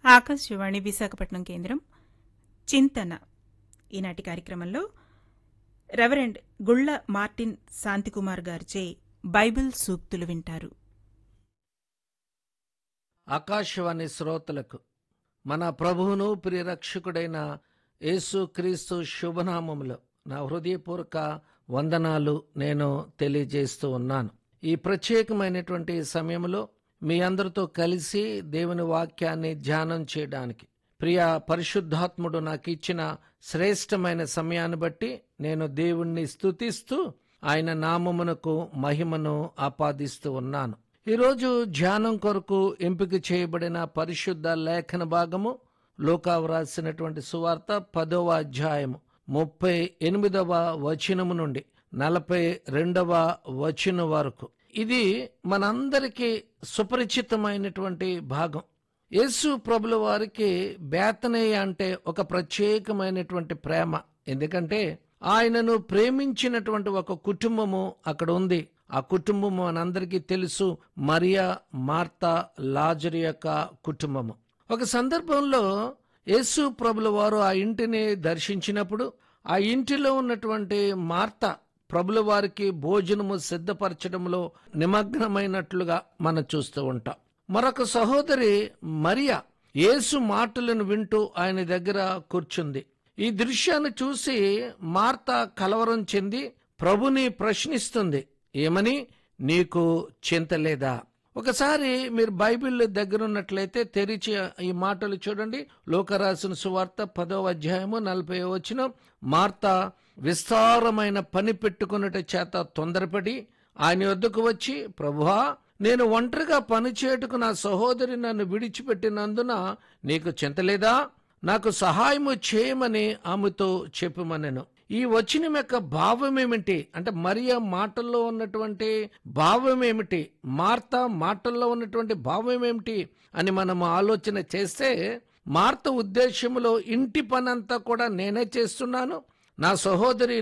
ఆకాశవాణి విశాఖపట్నం కేంద్రం చింతన ఈనాటి కార్యక్రమంలో రెవరెండ్ గుళ్ల మార్టిన్ శాంతికుమార్ గారిచే బైబిల్ సూక్తులు వింటారు ఆకాశవాణి శ్రోతలకు మన ప్రభువును ప్రియరక్షకుడైన యేసుక్రీస్తు శుభనామములో నా హృదయపూర్వక వందనాలు నేను తెలియజేస్తూ ఉన్నాను ఈ ప్రత్యేకమైనటువంటి సమయంలో మీ అందరితో కలిసి దేవుని వాక్యాన్ని ధ్యానం చేయడానికి ప్రియ పరిశుద్ధాత్ముడు నాకు ఇచ్చిన శ్రేష్టమైన సమయాన్ని బట్టి నేను దేవుణ్ణి స్తుతిస్తూ ఆయన నామమునకు మహిమను ఆపాదిస్తూ ఉన్నాను ఈరోజు ధ్యానం కొరకు ఎంపిక చేయబడిన పరిశుద్ధ లేఖన భాగము లోకా వ్రాసినటువంటి సువార్త పదవ అధ్యాయము ముప్పై ఎనిమిదవ వచనము నుండి నలభై రెండవ వచనం వరకు ఇది మనందరికీ సుపరిచితమైనటువంటి భాగం యేసు ప్రభుల వారికి బేతనేయ అంటే ఒక ప్రత్యేకమైనటువంటి ప్రేమ ఎందుకంటే ఆయనను ప్రేమించినటువంటి ఒక కుటుంబము అక్కడ ఉంది ఆ కుటుంబము మనందరికీ తెలుసు మరియా మార్తా లాజరు యొక్క కుటుంబము ఒక సందర్భంలో యేసు ప్రభుల వారు ఆ ఇంటిని దర్శించినప్పుడు ఆ ఇంటిలో ఉన్నటువంటి మార్త ప్రభుల వారికి భోజనము సిద్ధపరచడంలో నిమగ్నమైనట్లుగా మనం చూస్తూ ఉంటాం మరొక సహోదరి మరియా యేసు మాటలను వింటూ ఆయన దగ్గర కూర్చుంది ఈ దృశ్యాన్ని చూసి మార్త కలవరం చెంది ప్రభుని ప్రశ్నిస్తుంది ఏమని నీకు చింత లేదా ఒకసారి మీరు బైబిల్ దగ్గర ఉన్నట్లయితే తెరిచి ఈ మాటలు చూడండి లోకరాసిన సువార్త పదవ అధ్యాయము నలభై వచ్చిన మార్త విస్తారమైన పని పెట్టుకున్నట చేత తొందరపడి ఆయన వద్దకు వచ్చి ప్రభువా నేను ఒంటరిగా పని చేయుటకు నా సహోదరి నన్ను విడిచిపెట్టినందున నీకు చింతలేదా నాకు సహాయము చేయమని ఆమెతో చెప్పమనెను ఈ వచనం యొక్క భావం ఏమిటి అంటే మరియ మాటల్లో ఉన్నటువంటి భావం ఏమిటి మార్త మాటల్లో ఉన్నటువంటి భావం ఏమిటి అని మనం ఆలోచన చేస్తే మార్త ఉద్దేశంలో ఇంటి పనంతా కూడా నేనే చేస్తున్నాను నా సహోదరి